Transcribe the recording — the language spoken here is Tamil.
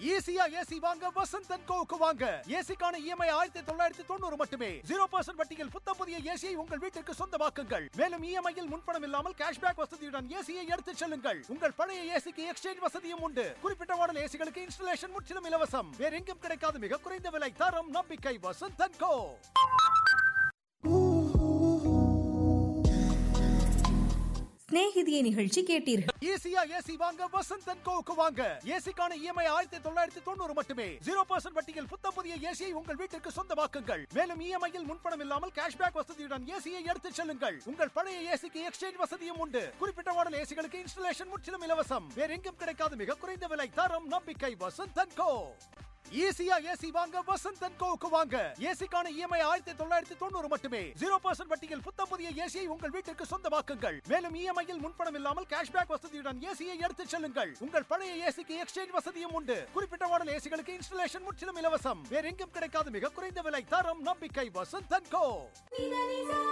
ஈஸியா ஏசி வாங்க வசந்த் அண்ட் கோவுக்கு வாங்க ஏசிக்கான இஎம்ஐ ஆயிரத்தி தொள்ளாயிரத்தி தொண்ணூறு மட்டுமே ஜீரோ பர்சன்ட் வட்டியில் புத்த புதிய ஏசியை உங்கள் வீட்டிற்கு சொந்தமாக்குங்கள் மேலும் இஎம்ஐயில் முன்பணம் இல்லாமல் கேஷ்பேக் வசதியுடன் ஏசியை எடுத்துச் செல்லுங்கள் உங்கள் பழைய ஏசிக்கு எக்ஸ்சேஞ்ச் வசதியும் உண்டு குறிப்பிட்ட மாடல் ஏசிகளுக்கு இன்ஸ்டலேஷன் முற்றிலும் இலவசம் வேற எங்கும் கிடைக்காத மிக குறைந்த விலை தரம் நம்பிக்கை வசந்த் அண்ட் கோ சிநேகிதியை நிகழ்ச்சி கேட்டீர்கள் ஈஸியா ஏசி வாங்க வசந்த் அண்ட் கோவுக்கு வாங்க ஏசிக்கான இஎம்ஐ ஆயிரத்தி தொள்ளாயிரத்தி தொண்ணூறு மட்டுமே ஜீரோ பர்சன்ட் வட்டியில் புத்த புதிய ஏசியை உங்கள் வீட்டிற்கு சொந்தமாக்குங்கள் மேலும் இஎம்ஐயில் முன்பணம் இல்லாமல் கேஷ்பேக் வசதியுடன் ஏசியை எடுத்துச் செல்லுங்கள் உங்கள் பழைய ஏசிக்கு எக்ஸ்சேஞ்ச் வசதியும் உண்டு குறிப்பிட்ட மாடல் ஏசிகளுக்கு இன்ஸ்டலேஷன் முற்றிலும் இலவசம் வேற எங்கும் கிடைக்காத மிக குறைந்த விலை தரம் நம்பிக்கை வசந்த் அண்ட் கோ ஈஸியா ஏசி வாங்க வசந்த் அண்ட் கோவுக்கு வாங்க ஏசிக்கான இஎம்ஐ ஆயிரத்தி தொள்ளாயிரத்தி தொண்ணூறு மட்டுமே ஜீரோ பர்சன்ட் வட்டியில் புத்த புதிய ஏசியை உங்கள் வீட்டிற்கு சொந்தமாக்குங்கள் மேலும் இஎம்ஐயில் முன்பணம் இல்லாமல் கேஷ்பேக் வசதியுடன் ஏசியை எடுத்துச் செல்லுங்கள் உங்கள் பழைய ஏசிக்கு எக்ஸ்சேஞ்ச் வசதியும் உண்டு குறிப்பிட்ட மாடல் ஏசிகளுக்கு இன்ஸ்டலேஷன் முற்றிலும் இலவசம் வேற எங்கும் கிடைக்காத மிக குறைந்த விலை தரம் நம்பிக்கை வசந்த் அண்ட் கோ